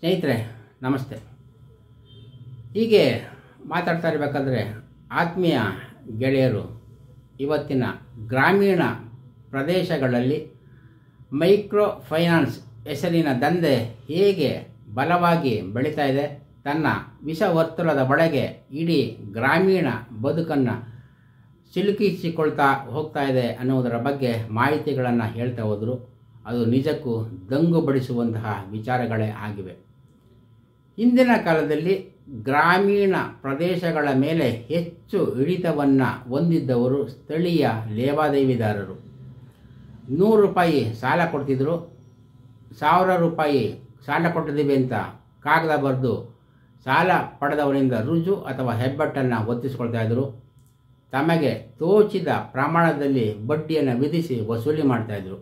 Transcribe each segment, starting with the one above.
ಸ್ನೇಹಿತರೆ ನಮಸ್ತೆ ಹೀಗೆ ಮಾತಾಡ್ತಾ ಇರಬೇಕಾದ್ರೆ ಆತ್ಮೀಯ ಗೆಳೆಯರು ಇವತ್ತಿನ ಗ್ರಾಮೀಣ ಪ್ರದೇಶಗಳಲ್ಲಿ ಮೈಕ್ರೋ ಫೈನಾನ್ಸ್ ಹೆಸರಿನ ದಂಧೆ ಹೇಗೆ ಬಲವಾಗಿ ಬೆಳೀತಾ ಇದೆ ತನ್ನ ವಿಷವರ್ತುಲದ ಒಳಗೆ ಇಡೀ ಗ್ರಾಮೀಣ ಬದುಕನ್ನು ಸಿಲುಕಿಸಿಕೊಳ್ತಾ ಹೋಗ್ತಾ ಇದೆ ಅನ್ನುವುದರ ಬಗ್ಗೆ ಮಾಹಿತಿಗಳನ್ನು ಹೇಳ್ತಾ ಹೋದರು ಅದು ನಿಜಕ್ಕೂ ದಂಗು ಬಡಿಸುವಂತಹ ವಿಚಾರಗಳೇ ಆಗಿವೆ ಹಿಂದಿನ ಕಾಲದಲ್ಲಿ ಗ್ರಾಮೀಣ ಪ್ರದೇಶಗಳ ಮೇಲೆ ಹೆಚ್ಚು ಹಿಡಿತವನ್ನು ಹೊಂದಿದ್ದವರು ಸ್ಥಳೀಯ ಲೇವಾದೇವಿದಾರರು ನೂರು ರೂಪಾಯಿ ಸಾಲ ಕೊಡ್ತಿದ್ರು ಸಾವಿರ ರೂಪಾಯಿ ಸಾಲ ಕೊಟ್ಟಿದ್ದೀವಿ ಅಂತ ಕಾಗದ ಬರೆದು ಸಾಲ ಪಡೆದವರಿಂದ ರುಜು ಅಥವಾ ಹೆಬ್ಬಟ್ಟನ್ನು ಒತ್ತಿಸ್ಕೊಳ್ತಾ ಇದ್ದರು ತಮಗೆ ತೋಚಿದ ಪ್ರಮಾಣದಲ್ಲಿ ಬಡ್ಡಿಯನ್ನು ವಿಧಿಸಿ ವಸೂಲಿ ಮಾಡ್ತಾಯಿದ್ರು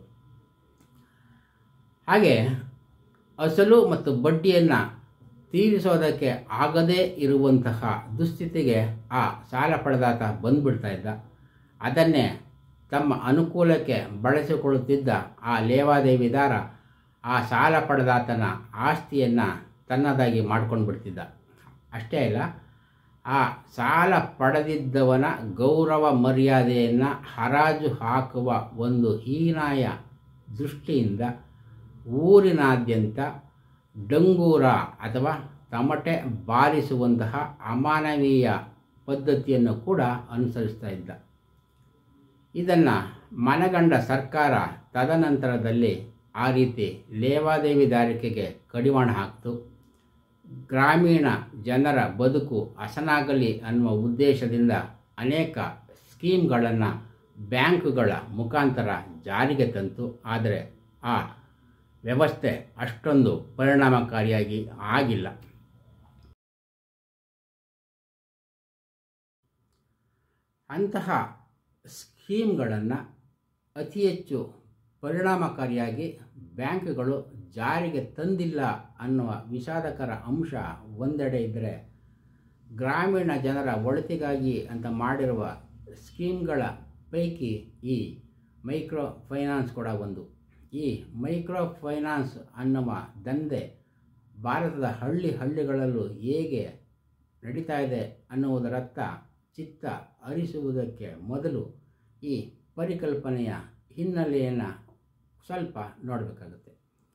ಹಾಗೆ ಅಸಲು ಮತ್ತು ಬಡ್ಡಿಯನ್ನು ತೀರಿಸೋದಕ್ಕೆ ಆಗದೇ ಇರುವಂತಹ ದುಸ್ಥಿತಿಗೆ ಆ ಸಾಲ ಪಡೆದಾತ ಬಂದುಬಿಡ್ತಾ ಇದ್ದ ಅದನ್ನೇ ತಮ್ಮ ಅನುಕೂಲಕ್ಕೆ ಬಳಸಿಕೊಳ್ಳುತ್ತಿದ್ದ ಆ ಲೇವಾದೇವಿದಾರ ಆ ಸಾಲ ಪಡೆದಾತನ ಆಸ್ತಿಯನ್ನು ತನ್ನದಾಗಿ ಮಾಡ್ಕೊಂಡು ಬಿಡ್ತಿದ್ದ ಅಷ್ಟೇ ಅಲ್ಲ ಆ ಸಾಲ ಪಡೆದಿದ್ದವನ ಗೌರವ ಮರ್ಯಾದೆಯನ್ನು ಹರಾಜು ಹಾಕುವ ಒಂದು ಹೀನಾಯ ದೃಷ್ಟಿಯಿಂದ ಊರಿನಾದ್ಯಂತ ಡಂಗೂರ ಅಥವಾ ತಮಟೆ ಬಾರಿಸುವಂತಹ ಅಮಾನವೀಯ ಪದ್ಧತಿಯನ್ನು ಕೂಡ ಅನುಸರಿಸ್ತಾ ಇದ್ದ ಇದನ್ನು ಮನಗಂಡ ಸರ್ಕಾರ ತದನಂತರದಲ್ಲಿ ಆ ರೀತಿ ಲೇವಾದೇವಿದಾರಿಕೆಗೆ ಕಡಿವಾಣ ಹಾಕ್ತು ಗ್ರಾಮೀಣ ಜನರ ಬದುಕು ಹಸನಾಗಲಿ ಅನ್ನುವ ಉದ್ದೇಶದಿಂದ ಅನೇಕ ಸ್ಕೀಮ್ಗಳನ್ನು ಬ್ಯಾಂಕುಗಳ ಮುಖಾಂತರ ಜಾರಿಗೆ ತಂತು ಆದರೆ ಆ ವ್ಯವಸ್ಥೆ ಅಷ್ಟೊಂದು ಪರಿಣಾಮಕಾರಿಯಾಗಿ ಆಗಿಲ್ಲ ಅಂತಹ ಸ್ಕೀಮ್ಗಳನ್ನು ಅತಿ ಹೆಚ್ಚು ಪರಿಣಾಮಕಾರಿಯಾಗಿ ಬ್ಯಾಂಕ್ಗಳು ಜಾರಿಗೆ ತಂದಿಲ್ಲ ಅನ್ನುವ ವಿಷಾದಕರ ಅಂಶ ಒಂದೆಡೆ ಇದ್ದರೆ ಗ್ರಾಮೀಣ ಜನರ ಒಳಿತಿಗಾಗಿ ಅಂತ ಮಾಡಿರುವ ಸ್ಕೀಮ್ಗಳ ಪೈಕಿ ಈ ಮೈಕ್ರೋ ಫೈನಾನ್ಸ್ ಕೂಡ ಒಂದು ಈ ಮೈಕ್ರೋ ಫೈನಾನ್ಸ್ ಅನ್ನುವ ದಂಧೆ ಭಾರತದ ಹಳ್ಳಿ ಹಳ್ಳಿಗಳಲ್ಲೂ ಹೇಗೆ ನಡೀತಾ ಇದೆ ಅನ್ನುವುದರತ್ತ ಚಿತ್ತ ಹರಿಸುವುದಕ್ಕೆ ಮೊದಲು ಈ ಪರಿಕಲ್ಪನೆಯ ಹಿನ್ನೆಲೆಯನ್ನು ಸ್ವಲ್ಪ ನೋಡಬೇಕಾಗುತ್ತೆ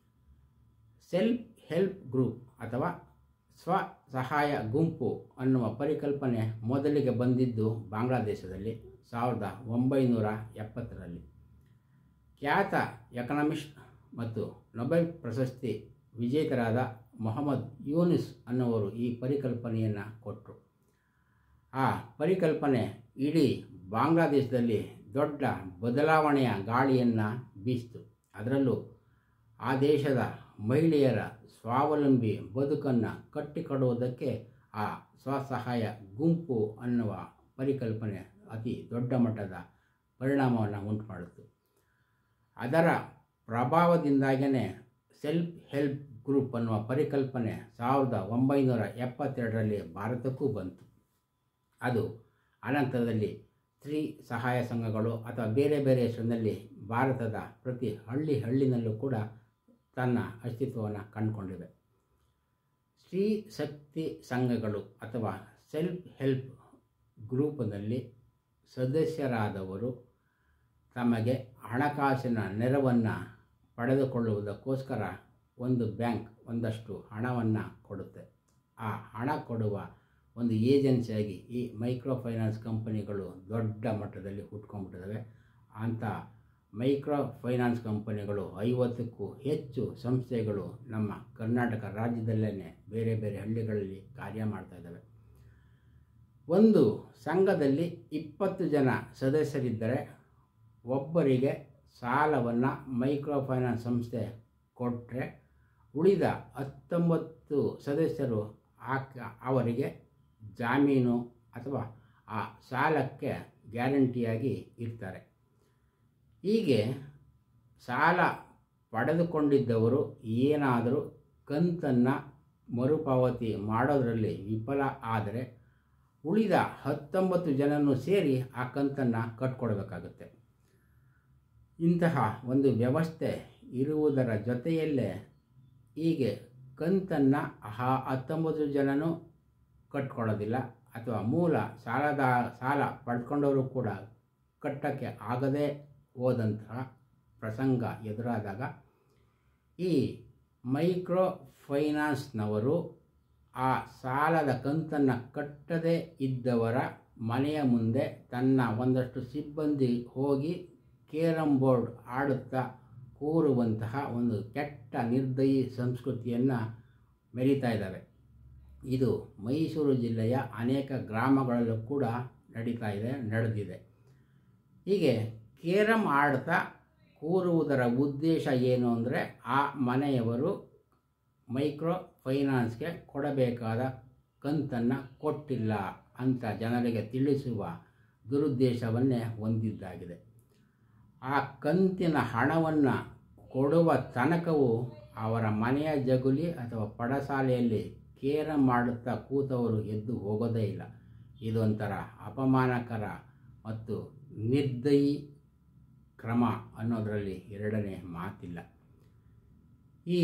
ಸೆಲ್ಫ್ ಹೆಲ್ಪ್ ಗ್ರೂಪ್ ಅಥವಾ ಸ್ವಸಹಾಯ ಗುಂಪು ಅನ್ನುವ ಪರಿಕಲ್ಪನೆ ಮೊದಲಿಗೆ ಬಂದಿದ್ದು ಬಾಂಗ್ಲಾದೇಶದಲ್ಲಿ ಸಾವಿರದ ಒಂಬೈನೂರ ಎಪ್ಪತ್ತರಲ್ಲಿ ಖ್ಯಾತ ಎಕನಾಮಿಸ್ಟ್ ಮತ್ತು ನೊಬೆಲ್ ಪ್ರಶಸ್ತಿ ವಿಜೇತರಾದ ಮೊಹಮ್ಮದ್ ಯೂನಿಸ್ ಅನ್ನುವರು ಈ ಪರಿಕಲ್ಪನೆಯನ್ನು ಕೊಟ್ಟರು ಆ ಪರಿಕಲ್ಪನೆ ಇಡೀ ಬಾಂಗ್ಲಾದೇಶದಲ್ಲಿ ದೊಡ್ಡ ಬದಲಾವಣೆಯ ಗಾಳಿಯನ್ನು ಬೀಸಿತು ಅದರಲ್ಲೂ ಆ ದೇಶದ ಮಹಿಳೆಯರ ಸ್ವಾವಲಂಬಿ ಬದುಕನ್ನು ಕಟ್ಟಿಕೊಡುವುದಕ್ಕೆ ಆ ಸ್ವಸಹಾಯ ಗುಂಪು ಅನ್ನುವ ಪರಿಕಲ್ಪನೆ ಅತಿ ದೊಡ್ಡ ಮಟ್ಟದ ಪರಿಣಾಮವನ್ನು ಉಂಟು ಮಾಡಿತು ಅದರ ಪ್ರಭಾವದಿಂದಾಗೇ ಸೆಲ್ಫ್ ಹೆಲ್ಪ್ ಗ್ರೂಪ್ ಅನ್ನುವ ಪರಿಕಲ್ಪನೆ ಸಾವಿರದ ಒಂಬೈನೂರ ಎಪ್ಪತ್ತೆರಡರಲ್ಲಿ ಭಾರತಕ್ಕೂ ಬಂತು ಅದು ಅನಂತರದಲ್ಲಿ ಸ್ತ್ರೀ ಸಹಾಯ ಸಂಘಗಳು ಅಥವಾ ಬೇರೆ ಬೇರೆ ಹೆಸರಿನಲ್ಲಿ ಭಾರತದ ಪ್ರತಿ ಹಳ್ಳಿ ಹಳ್ಳಿನಲ್ಲೂ ಕೂಡ ತನ್ನ ಅಸ್ತಿತ್ವವನ್ನು ಕಂಡುಕೊಂಡಿವೆ ಸ್ತ್ರೀ ಶಕ್ತಿ ಸಂಘಗಳು ಅಥವಾ ಸೆಲ್ಫ್ ಹೆಲ್ಪ್ ಗ್ರೂಪ್ನಲ್ಲಿ ಸದಸ್ಯರಾದವರು ತಮಗೆ ಹಣಕಾಸಿನ ನೆರವನ್ನು ಪಡೆದುಕೊಳ್ಳುವುದಕ್ಕೋಸ್ಕರ ಒಂದು ಬ್ಯಾಂಕ್ ಒಂದಷ್ಟು ಹಣವನ್ನು ಕೊಡುತ್ತೆ ಆ ಹಣ ಕೊಡುವ ಒಂದು ಏಜೆನ್ಸಿಯಾಗಿ ಈ ಮೈಕ್ರೋ ಫೈನಾನ್ಸ್ ಕಂಪನಿಗಳು ದೊಡ್ಡ ಮಟ್ಟದಲ್ಲಿ ಹುಟ್ಕೊಂಡ್ಬಿಟ್ಟಿದ್ದಾವೆ ಅಂಥ ಮೈಕ್ರೋ ಫೈನಾನ್ಸ್ ಕಂಪನಿಗಳು ಐವತ್ತಕ್ಕೂ ಹೆಚ್ಚು ಸಂಸ್ಥೆಗಳು ನಮ್ಮ ಕರ್ನಾಟಕ ರಾಜ್ಯದಲ್ಲೇ ಬೇರೆ ಬೇರೆ ಹಳ್ಳಿಗಳಲ್ಲಿ ಕಾರ್ಯ ಮಾಡ್ತಾ ಇದ್ದಾವೆ ಒಂದು ಸಂಘದಲ್ಲಿ ಇಪ್ಪತ್ತು ಜನ ಸದಸ್ಯರಿದ್ದರೆ ಒಬ್ಬರಿಗೆ ಸಾಲವನ್ನು ಮೈಕ್ರೋ ಫೈನಾನ್ಸ್ ಸಂಸ್ಥೆ ಕೊಟ್ಟರೆ ಉಳಿದ ಹತ್ತೊಂಬತ್ತು ಸದಸ್ಯರು ಆಕ ಅವರಿಗೆ ಜಾಮೀನು ಅಥವಾ ಆ ಸಾಲಕ್ಕೆ ಗ್ಯಾರಂಟಿಯಾಗಿ ಇರ್ತಾರೆ ಹೀಗೆ ಸಾಲ ಪಡೆದುಕೊಂಡಿದ್ದವರು ಏನಾದರೂ ಕಂತನ್ನು ಮರುಪಾವತಿ ಮಾಡೋದರಲ್ಲಿ ವಿಫಲ ಆದರೆ ಉಳಿದ ಹತ್ತೊಂಬತ್ತು ಜನನ್ನು ಸೇರಿ ಆ ಕಂತನ್ನು ಕಟ್ಕೊಡ್ಬೇಕಾಗುತ್ತೆ ಇಂತಹ ಒಂದು ವ್ಯವಸ್ಥೆ ಇರುವುದರ ಜೊತೆಯಲ್ಲೇ ಹೀಗೆ ಕಂತನ್ನು ಆ ಹತ್ತೊಂಬತ್ತು ಜನನೂ ಕಟ್ಕೊಳ್ಳೋದಿಲ್ಲ ಅಥವಾ ಮೂಲ ಸಾಲದ ಸಾಲ ಪಡ್ಕೊಂಡವರು ಕೂಡ ಕಟ್ಟೋಕ್ಕೆ ಆಗದೇ ಹೋದಂತಹ ಪ್ರಸಂಗ ಎದುರಾದಾಗ ಈ ಮೈಕ್ರೋ ಫೈನಾನ್ಸ್ನವರು ಆ ಸಾಲದ ಕಂತನ್ನು ಕಟ್ಟದೇ ಇದ್ದವರ ಮನೆಯ ಮುಂದೆ ತನ್ನ ಒಂದಷ್ಟು ಸಿಬ್ಬಂದಿ ಹೋಗಿ ಕೇರಂ ಬೋರ್ಡ್ ಆಡುತ್ತಾ ಕೂರುವಂತಹ ಒಂದು ಕೆಟ್ಟ ನಿರ್ದಯಿ ಸಂಸ್ಕೃತಿಯನ್ನು ಮೆರೀತಾ ಇದ್ದಾವೆ ಇದು ಮೈಸೂರು ಜಿಲ್ಲೆಯ ಅನೇಕ ಗ್ರಾಮಗಳಲ್ಲೂ ಕೂಡ ನಡೀತಾ ಇದೆ ನಡೆದಿದೆ ಹೀಗೆ ಕೇರಂ ಆಡ್ತಾ ಕೂರುವುದರ ಉದ್ದೇಶ ಏನು ಅಂದರೆ ಆ ಮನೆಯವರು ಮೈಕ್ರೋ ಫೈನಾನ್ಸ್ಗೆ ಕೊಡಬೇಕಾದ ಕಂತನ್ನು ಕೊಟ್ಟಿಲ್ಲ ಅಂತ ಜನರಿಗೆ ತಿಳಿಸುವ ದುರುದ್ದೇಶವನ್ನೇ ಹೊಂದಿದ್ದಾಗಿದೆ ಆ ಕಂತಿನ ಹಣವನ್ನು ಕೊಡುವ ತನಕವೂ ಅವರ ಮನೆಯ ಜಗುಲಿ ಅಥವಾ ಪಡಸಾಲೆಯಲ್ಲಿ ಕೇರ ಮಾಡುತ್ತಾ ಕೂತವರು ಎದ್ದು ಹೋಗೋದೇ ಇಲ್ಲ ಇದೊಂಥರ ಅಪಮಾನಕರ ಮತ್ತು ನಿರ್ದಯಿ ಕ್ರಮ ಅನ್ನೋದರಲ್ಲಿ ಎರಡನೇ ಮಾತಿಲ್ಲ ಈ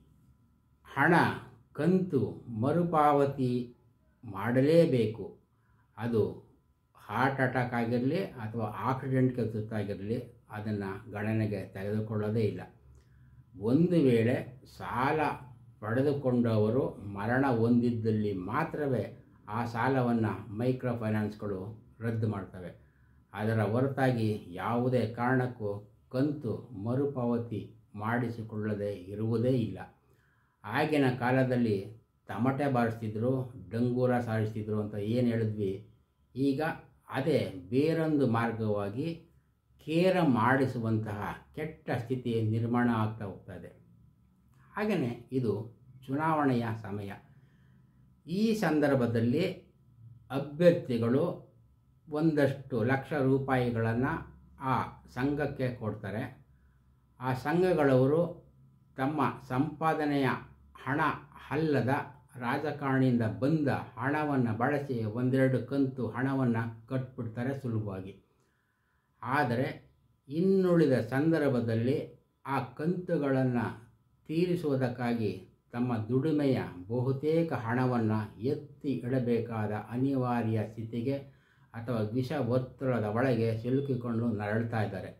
ಹಣ ಕಂತು ಮರುಪಾವತಿ ಮಾಡಲೇಬೇಕು ಅದು ಹಾರ್ಟ್ ಅಟ್ಯಾಕ್ ಆಗಿರಲಿ ಅಥವಾ ಆಕ್ಸಿಡೆಂಟ್ಗೆ ತುತ್ತಾಗಿರಲಿ ಅದನ್ನು ಗಣನೆಗೆ ತೆಗೆದುಕೊಳ್ಳೋದೇ ಇಲ್ಲ ಒಂದು ವೇಳೆ ಸಾಲ ಪಡೆದುಕೊಂಡವರು ಮರಣ ಹೊಂದಿದ್ದಲ್ಲಿ ಮಾತ್ರವೇ ಆ ಸಾಲವನ್ನು ಮೈಕ್ರೋ ಫೈನಾನ್ಸ್ಗಳು ರದ್ದು ಮಾಡ್ತವೆ ಅದರ ಹೊರತಾಗಿ ಯಾವುದೇ ಕಾರಣಕ್ಕೂ ಕಂತು ಮರುಪಾವತಿ ಮಾಡಿಸಿಕೊಳ್ಳದೆ ಇರುವುದೇ ಇಲ್ಲ ಆಗಿನ ಕಾಲದಲ್ಲಿ ತಮಟೆ ಬಾರಿಸ್ತಿದ್ರು ಡಂಗೂರ ಸಾರಿಸ್ತಿದ್ರು ಅಂತ ಏನು ಹೇಳಿದ್ವಿ ಈಗ ಅದೇ ಬೇರೊಂದು ಮಾರ್ಗವಾಗಿ ಕೇರ ಮಾಡಿಸುವಂತಹ ಕೆಟ್ಟ ಸ್ಥಿತಿ ನಿರ್ಮಾಣ ಆಗ್ತಾ ಹೋಗ್ತಾ ಇದೆ ಹಾಗೆಯೇ ಇದು ಚುನಾವಣೆಯ ಸಮಯ ಈ ಸಂದರ್ಭದಲ್ಲಿ ಅಭ್ಯರ್ಥಿಗಳು ಒಂದಷ್ಟು ಲಕ್ಷ ರೂಪಾಯಿಗಳನ್ನು ಆ ಸಂಘಕ್ಕೆ ಕೊಡ್ತಾರೆ ಆ ಸಂಘಗಳವರು ತಮ್ಮ ಸಂಪಾದನೆಯ ಹಣ ಅಲ್ಲದ ರಾಜಕಾರಣಿಯಿಂದ ಬಂದ ಹಣವನ್ನು ಬಳಸಿ ಒಂದೆರಡು ಕಂತು ಹಣವನ್ನು ಕಟ್ಬಿಡ್ತಾರೆ ಸುಲಭವಾಗಿ ಆದರೆ ಇನ್ನುಳಿದ ಸಂದರ್ಭದಲ್ಲಿ ಆ ಕಂತುಗಳನ್ನು ತೀರಿಸುವುದಕ್ಕಾಗಿ ತಮ್ಮ ದುಡಿಮೆಯ ಬಹುತೇಕ ಹಣವನ್ನು ಎತ್ತಿ ಇಡಬೇಕಾದ ಅನಿವಾರ್ಯ ಸ್ಥಿತಿಗೆ ಅಥವಾ ವಿಷ ಒತ್ತಡದ ಒಳಗೆ ಸಿಲುಕಿಕೊಂಡು ನರಳ್ತಾ ಇದ್ದಾರೆ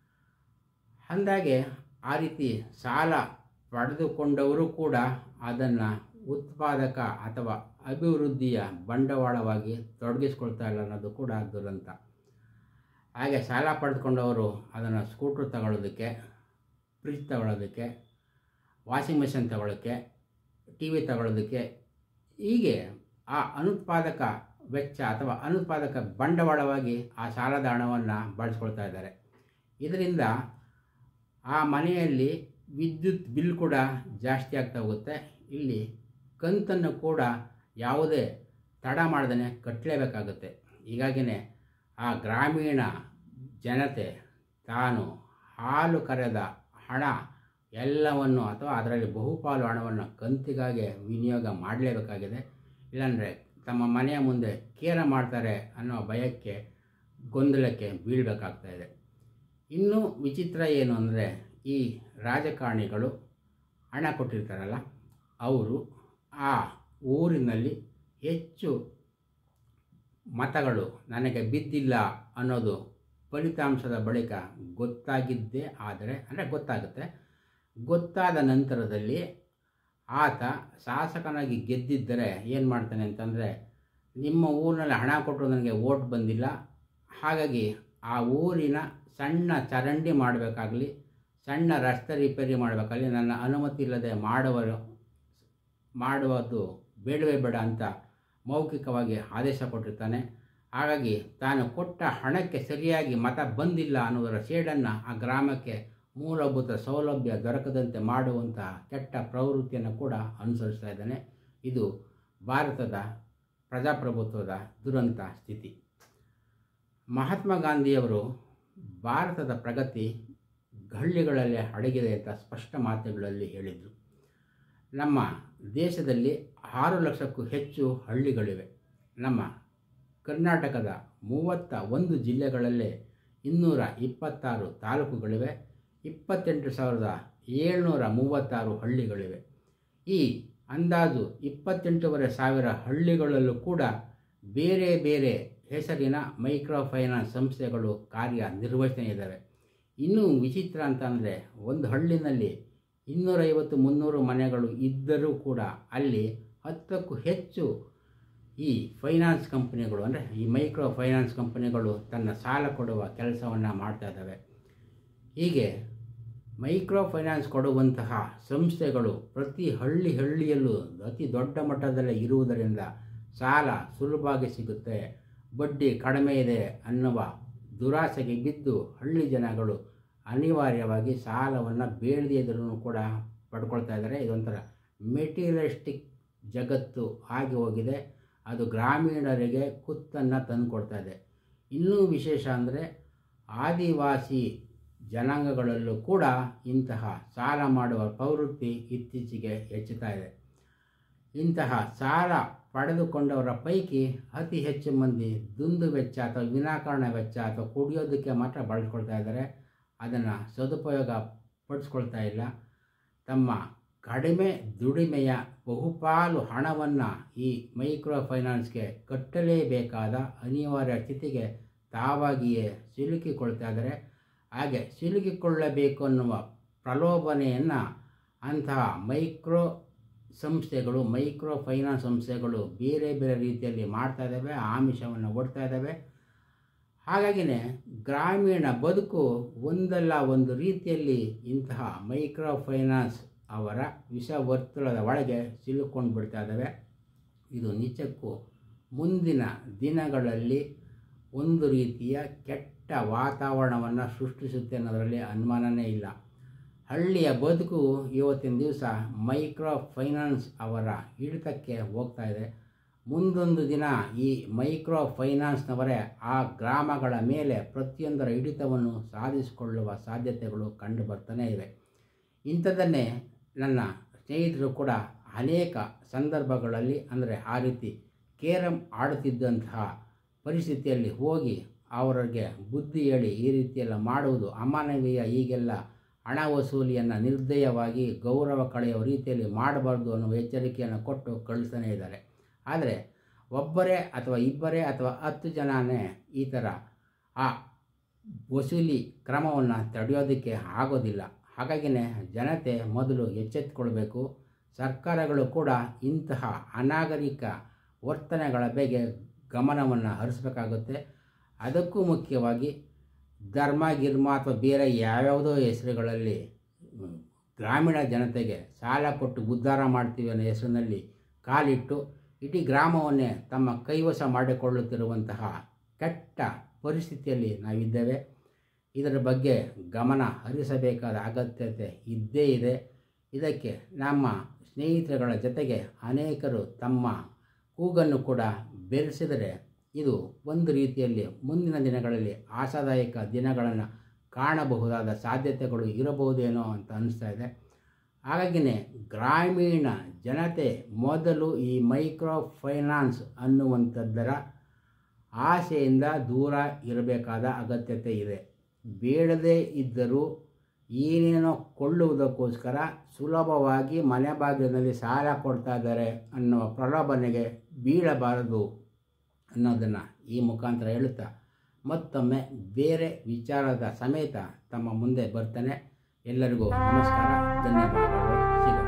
ಅಂದಾಗೆ ಆ ರೀತಿ ಸಾಲ ಪಡೆದುಕೊಂಡವರು ಕೂಡ ಅದನ್ನು ಉತ್ಪಾದಕ ಅಥವಾ ಅಭಿವೃದ್ಧಿಯ ಬಂಡವಾಳವಾಗಿ ತೊಡಗಿಸ್ಕೊಳ್ತಾ ಇಲ್ಲ ಅನ್ನೋದು ಕೂಡ ದುರಂತ ಹಾಗೆ ಸಾಲ ಪಡೆದುಕೊಂಡವರು ಅದನ್ನು ಸ್ಕೂಟ್ರ್ ತಗೊಳ್ಳೋದಕ್ಕೆ ಫ್ರಿಜ್ ತಗೊಳ್ಳೋದಕ್ಕೆ ವಾಷಿಂಗ್ ಮಿಷಿನ್ ತಗೊಳ್ಳೋಕ್ಕೆ ಟಿ ವಿ ತಗೊಳ್ಳೋದಕ್ಕೆ ಹೀಗೆ ಆ ಅನುತ್ಪಾದಕ ವೆಚ್ಚ ಅಥವಾ ಅನುತ್ಪಾದಕ ಬಂಡವಾಳವಾಗಿ ಆ ಸಾಲದ ಹಣವನ್ನು ಬಳಸ್ಕೊಳ್ತಾ ಇದ್ದಾರೆ ಇದರಿಂದ ಆ ಮನೆಯಲ್ಲಿ ವಿದ್ಯುತ್ ಬಿಲ್ ಕೂಡ ಜಾಸ್ತಿ ಆಗ್ತಾ ಹೋಗುತ್ತೆ ಇಲ್ಲಿ ಕಂತನ್ನು ಕೂಡ ಯಾವುದೇ ತಡ ಮಾಡ್ದೇ ಕಟ್ಟಲೇಬೇಕಾಗುತ್ತೆ ಹೀಗಾಗಿಯೇ ಆ ಗ್ರಾಮೀಣ ಜನತೆ ತಾನು ಹಾಲು ಕರೆದ ಹಣ ಎಲ್ಲವನ್ನು ಅಥವಾ ಅದರಲ್ಲಿ ಬಹುಪಾಲು ಹಣವನ್ನು ಕಂತಿಗಾಗಿ ವಿನಿಯೋಗ ಮಾಡಲೇಬೇಕಾಗಿದೆ ಇಲ್ಲಾಂದರೆ ತಮ್ಮ ಮನೆಯ ಮುಂದೆ ಕೇರ ಮಾಡ್ತಾರೆ ಅನ್ನೋ ಭಯಕ್ಕೆ ಗೊಂದಲಕ್ಕೆ ಬೀಳಬೇಕಾಗ್ತಾ ಇದೆ ಇನ್ನೂ ವಿಚಿತ್ರ ಏನು ಅಂದರೆ ಈ ರಾಜಕಾರಣಿಗಳು ಹಣ ಕೊಟ್ಟಿರ್ತಾರಲ್ಲ ಅವರು ಆ ಊರಿನಲ್ಲಿ ಹೆಚ್ಚು ಮತಗಳು ನನಗೆ ಬಿದ್ದಿಲ್ಲ ಅನ್ನೋದು ಫಲಿತಾಂಶದ ಬಳಿಕ ಗೊತ್ತಾಗಿದ್ದೇ ಆದರೆ ಅಂದರೆ ಗೊತ್ತಾಗುತ್ತೆ ಗೊತ್ತಾದ ನಂತರದಲ್ಲಿ ಆತ ಶಾಸಕನಾಗಿ ಗೆದ್ದಿದ್ದರೆ ಏನು ಮಾಡ್ತಾನೆ ಅಂತಂದರೆ ನಿಮ್ಮ ಊರಿನಲ್ಲಿ ಹಣ ಕೊಟ್ಟರು ನನಗೆ ಓಟ್ ಬಂದಿಲ್ಲ ಹಾಗಾಗಿ ಆ ಊರಿನ ಸಣ್ಣ ಚರಂಡಿ ಮಾಡಬೇಕಾಗಲಿ ಸಣ್ಣ ರಸ್ತೆ ರಿಪೇರಿ ಮಾಡಬೇಕಾಗಲಿ ನನ್ನ ಅನುಮತಿ ಇಲ್ಲದೆ ಮಾಡುವರು ಮಾಡುವುದು ಬೇಡವೇ ಬೇಡ ಅಂತ ಮೌಖಿಕವಾಗಿ ಆದೇಶ ಕೊಟ್ಟಿರ್ತಾನೆ ಹಾಗಾಗಿ ತಾನು ಕೊಟ್ಟ ಹಣಕ್ಕೆ ಸರಿಯಾಗಿ ಮತ ಬಂದಿಲ್ಲ ಅನ್ನೋದರ ಸೇಡನ್ನು ಆ ಗ್ರಾಮಕ್ಕೆ ಮೂಲಭೂತ ಸೌಲಭ್ಯ ದೊರಕದಂತೆ ಮಾಡುವಂತಹ ಕೆಟ್ಟ ಪ್ರವೃತ್ತಿಯನ್ನು ಕೂಡ ಅನುಸರಿಸ್ತಾ ಇದ್ದಾನೆ ಇದು ಭಾರತದ ಪ್ರಜಾಪ್ರಭುತ್ವದ ದುರಂತ ಸ್ಥಿತಿ ಮಹಾತ್ಮ ಗಾಂಧಿಯವರು ಭಾರತದ ಪ್ರಗತಿ ಹಳ್ಳಿಗಳಲ್ಲೇ ಅಡಗಿದೆ ಅಂತ ಸ್ಪಷ್ಟ ಮಾತುಗಳಲ್ಲಿ ಹೇಳಿದರು ನಮ್ಮ ದೇಶದಲ್ಲಿ ಆರು ಲಕ್ಷಕ್ಕೂ ಹೆಚ್ಚು ಹಳ್ಳಿಗಳಿವೆ ನಮ್ಮ ಕರ್ನಾಟಕದ ಮೂವತ್ತ ಒಂದು ಜಿಲ್ಲೆಗಳಲ್ಲೇ ಇನ್ನೂರ ಇಪ್ಪತ್ತಾರು ತಾಲೂಕುಗಳಿವೆ ಇಪ್ಪತ್ತೆಂಟು ಸಾವಿರದ ಏಳ್ನೂರ ಮೂವತ್ತಾರು ಹಳ್ಳಿಗಳಿವೆ ಈ ಅಂದಾಜು ಇಪ್ಪತ್ತೆಂಟೂವರೆ ಸಾವಿರ ಹಳ್ಳಿಗಳಲ್ಲೂ ಕೂಡ ಬೇರೆ ಬೇರೆ ಹೆಸರಿನ ಮೈಕ್ರೋ ಫೈನಾನ್ಸ್ ಸಂಸ್ಥೆಗಳು ಕಾರ್ಯನಿರ್ವಹಿಸ್ತಾ ಇದ್ದಾವೆ ಇನ್ನೂ ವಿಚಿತ್ರ ಅಂತ ಅಂದರೆ ಒಂದು ಹಳ್ಳಿನಲ್ಲಿ ಇನ್ನೂರೈವತ್ತು ಮುನ್ನೂರು ಮನೆಗಳು ಇದ್ದರೂ ಕೂಡ ಅಲ್ಲಿ ಹತ್ತಕ್ಕೂ ಹೆಚ್ಚು ಈ ಫೈನಾನ್ಸ್ ಕಂಪನಿಗಳು ಅಂದರೆ ಈ ಮೈಕ್ರೋ ಫೈನಾನ್ಸ್ ಕಂಪನಿಗಳು ತನ್ನ ಸಾಲ ಕೊಡುವ ಕೆಲಸವನ್ನು ಮಾಡ್ತಾ ಇದ್ದಾವೆ ಹೀಗೆ ಮೈಕ್ರೋ ಫೈನಾನ್ಸ್ ಕೊಡುವಂತಹ ಸಂಸ್ಥೆಗಳು ಪ್ರತಿ ಹಳ್ಳಿ ಹಳ್ಳಿಯಲ್ಲೂ ಅತಿ ದೊಡ್ಡ ಮಟ್ಟದಲ್ಲೇ ಇರುವುದರಿಂದ ಸಾಲ ಸುಲಭವಾಗಿ ಸಿಗುತ್ತೆ ಬಡ್ಡಿ ಕಡಿಮೆ ಇದೆ ಅನ್ನುವ ದುರಾಸೆಗೆ ಬಿದ್ದು ಹಳ್ಳಿ ಜನಗಳು ಅನಿವಾರ್ಯವಾಗಿ ಸಾಲವನ್ನು ಬೇಡದೇ ಇದ್ರೂ ಕೂಡ ಪಡ್ಕೊಳ್ತಾ ಇದ್ದಾರೆ ಇದೊಂಥರ ಮೆಟೀರಿಯಲಿಸ್ಟಿಕ್ ಜಗತ್ತು ಆಗಿ ಹೋಗಿದೆ ಅದು ಗ್ರಾಮೀಣರಿಗೆ ಕುತ್ತನ್ನು ತಂದುಕೊಡ್ತಾ ಇದೆ ಇನ್ನೂ ವಿಶೇಷ ಅಂದರೆ ಆದಿವಾಸಿ ಜನಾಂಗಗಳಲ್ಲೂ ಕೂಡ ಇಂತಹ ಸಾಲ ಮಾಡುವ ಪ್ರವೃತ್ತಿ ಇತ್ತೀಚೆಗೆ ಹೆಚ್ಚುತ್ತಾ ಇದೆ ಇಂತಹ ಸಾಲ ಪಡೆದುಕೊಂಡವರ ಪೈಕಿ ಅತಿ ಹೆಚ್ಚು ಮಂದಿ ದುಂದು ವೆಚ್ಚ ಅಥವಾ ವಿನಾಕಾರಣ ವೆಚ್ಚ ಅಥವಾ ಕುಡಿಯೋದಕ್ಕೆ ಮಾತ್ರ ಬಳಸ್ಕೊಳ್ತಾ ಇದ್ದಾರೆ ಅದನ್ನು ಸದುಪಯೋಗ ಪಡಿಸ್ಕೊಳ್ತಾ ಇಲ್ಲ ತಮ್ಮ ಕಡಿಮೆ ದುಡಿಮೆಯ ಬಹುಪಾಲು ಹಣವನ್ನು ಈ ಮೈಕ್ರೋ ಫೈನಾನ್ಸ್ಗೆ ಕಟ್ಟಲೇಬೇಕಾದ ಅನಿವಾರ್ಯ ಸ್ಥಿತಿಗೆ ತಾವಾಗಿಯೇ ಸಿಲುಕಿಕೊಳ್ತಾ ಇದ್ದಾರೆ ಹಾಗೆ ಸಿಲುಕಿಕೊಳ್ಳಬೇಕು ಅನ್ನುವ ಪ್ರಲೋಭನೆಯನ್ನು ಅಂತಹ ಮೈಕ್ರೋ ಸಂಸ್ಥೆಗಳು ಮೈಕ್ರೋ ಫೈನಾನ್ಸ್ ಸಂಸ್ಥೆಗಳು ಬೇರೆ ಬೇರೆ ರೀತಿಯಲ್ಲಿ ಮಾಡ್ತಾ ಇದ್ದಾವೆ ಆಮಿಷವನ್ನು ಒಡ್ತಾ ಇದ್ದಾವೆ ಹಾಗಾಗಿನೇ ಗ್ರಾಮೀಣ ಬದುಕು ಒಂದಲ್ಲ ಒಂದು ರೀತಿಯಲ್ಲಿ ಇಂತಹ ಮೈಕ್ರೋ ಫೈನಾನ್ಸ್ ಅವರ ವಿಷವರ್ತುಳದ ಒಳಗೆ ಸಿಲುಕೊಂಡು ಬಿಡ್ತಾ ಇದ್ದಾವೆ ಇದು ನಿಜಕ್ಕೂ ಮುಂದಿನ ದಿನಗಳಲ್ಲಿ ಒಂದು ರೀತಿಯ ಕೆಟ್ಟ ವಾತಾವರಣವನ್ನು ಸೃಷ್ಟಿಸುತ್ತೆ ಅನ್ನೋದರಲ್ಲಿ ಅನುಮಾನನೇ ಇಲ್ಲ ಹಳ್ಳಿಯ ಬದುಕು ಇವತ್ತಿನ ದಿವಸ ಮೈಕ್ರೋ ಫೈನಾನ್ಸ್ ಅವರ ಹಿಡಿತಕ್ಕೆ ಹೋಗ್ತಾ ಇದೆ ಮುಂದೊಂದು ದಿನ ಈ ಮೈಕ್ರೋ ಫೈನಾನ್ಸ್ನವರೇ ಆ ಗ್ರಾಮಗಳ ಮೇಲೆ ಪ್ರತಿಯೊಂದರ ಹಿಡಿತವನ್ನು ಸಾಧಿಸಿಕೊಳ್ಳುವ ಸಾಧ್ಯತೆಗಳು ಕಂಡು ಬರ್ತಾನೆ ಇವೆ ಇಂಥದ್ದನ್ನೇ ನನ್ನ ಸ್ನೇಹಿತರು ಕೂಡ ಅನೇಕ ಸಂದರ್ಭಗಳಲ್ಲಿ ಅಂದರೆ ಆ ರೀತಿ ಕೇರಂ ಆಡುತ್ತಿದ್ದಂತಹ ಪರಿಸ್ಥಿತಿಯಲ್ಲಿ ಹೋಗಿ ಅವರಿಗೆ ಬುದ್ಧಿ ಹೇಳಿ ಈ ರೀತಿಯೆಲ್ಲ ಮಾಡುವುದು ಅಮಾನವೀಯ ಈಗೆಲ್ಲ ಹಣ ವಸೂಲಿಯನ್ನು ನಿರ್ದಯವಾಗಿ ಗೌರವ ಕಳೆಯುವ ರೀತಿಯಲ್ಲಿ ಮಾಡಬಾರ್ದು ಅನ್ನುವ ಎಚ್ಚರಿಕೆಯನ್ನು ಕೊಟ್ಟು ಕಳಿಸ್ತಾನೆ ಇದ್ದಾರೆ ಆದರೆ ಒಬ್ಬರೇ ಅಥವಾ ಇಬ್ಬರೇ ಅಥವಾ ಹತ್ತು ಜನನೇ ಈ ಥರ ಆ ವಸೂಲಿ ಕ್ರಮವನ್ನು ತಡೆಯೋದಕ್ಕೆ ಆಗೋದಿಲ್ಲ ಹಾಗಾಗಿನೇ ಜನತೆ ಮೊದಲು ಎಚ್ಚೆತ್ತುಕೊಳ್ಬೇಕು ಸರ್ಕಾರಗಳು ಕೂಡ ಇಂತಹ ಅನಾಗರಿಕ ವರ್ತನೆಗಳ ಬಗ್ಗೆ ಗಮನವನ್ನು ಹರಿಸಬೇಕಾಗುತ್ತೆ ಅದಕ್ಕೂ ಮುಖ್ಯವಾಗಿ ಧರ್ಮ ಗಿರ್ಮ ಅಥವಾ ಬೇರೆ ಯಾವ್ಯಾವುದೋ ಹೆಸರುಗಳಲ್ಲಿ ಗ್ರಾಮೀಣ ಜನತೆಗೆ ಸಾಲ ಕೊಟ್ಟು ಉದ್ಧಾರ ಮಾಡ್ತೀವಿ ಅನ್ನೋ ಹೆಸರಿನಲ್ಲಿ ಕಾಲಿಟ್ಟು ಇಡೀ ಗ್ರಾಮವನ್ನೇ ತಮ್ಮ ಕೈವಶ ಮಾಡಿಕೊಳ್ಳುತ್ತಿರುವಂತಹ ಕೆಟ್ಟ ಪರಿಸ್ಥಿತಿಯಲ್ಲಿ ನಾವಿದ್ದೇವೆ ಇದರ ಬಗ್ಗೆ ಗಮನ ಹರಿಸಬೇಕಾದ ಅಗತ್ಯತೆ ಇದ್ದೇ ಇದೆ ಇದಕ್ಕೆ ನಮ್ಮ ಸ್ನೇಹಿತರುಗಳ ಜೊತೆಗೆ ಅನೇಕರು ತಮ್ಮ ಕೂಗನ್ನು ಕೂಡ ಬೆರೆಸಿದರೆ ಇದು ಒಂದು ರೀತಿಯಲ್ಲಿ ಮುಂದಿನ ದಿನಗಳಲ್ಲಿ ಆಶಾದಾಯಕ ದಿನಗಳನ್ನು ಕಾಣಬಹುದಾದ ಸಾಧ್ಯತೆಗಳು ಇರಬಹುದೇನೋ ಅಂತ ಅನಿಸ್ತಾ ಇದೆ ಹಾಗಾಗಿನೇ ಗ್ರಾಮೀಣ ಜನತೆ ಮೊದಲು ಈ ಮೈಕ್ರೋ ಫೈನಾನ್ಸ್ ಅನ್ನುವಂಥದ್ದರ ಆಸೆಯಿಂದ ದೂರ ಇರಬೇಕಾದ ಅಗತ್ಯತೆ ಇದೆ ಬೇಡದೇ ಇದ್ದರೂ ಏನೇನೋ ಕೊಳ್ಳುವುದಕ್ಕೋಸ್ಕರ ಸುಲಭವಾಗಿ ಮನೆ ಬಾಗಿಲಿನಲ್ಲಿ ಸಾಲ ಕೊಡ್ತಾ ಇದ್ದಾರೆ ಅನ್ನುವ ಪ್ರಲೋಭನೆಗೆ ಬೀಳಬಾರದು ಅನ್ನೋದನ್ನು ಈ ಮುಖಾಂತರ ಹೇಳುತ್ತಾ ಮತ್ತೊಮ್ಮೆ ಬೇರೆ ವಿಚಾರದ ಸಮೇತ ತಮ್ಮ ಮುಂದೆ ಬರ್ತಾನೆ ಎಲ್ಲರಿಗೂ ನಮಸ್ಕಾರ ಧನ್ಯವಾದಗಳು ಸಿಗೋಣ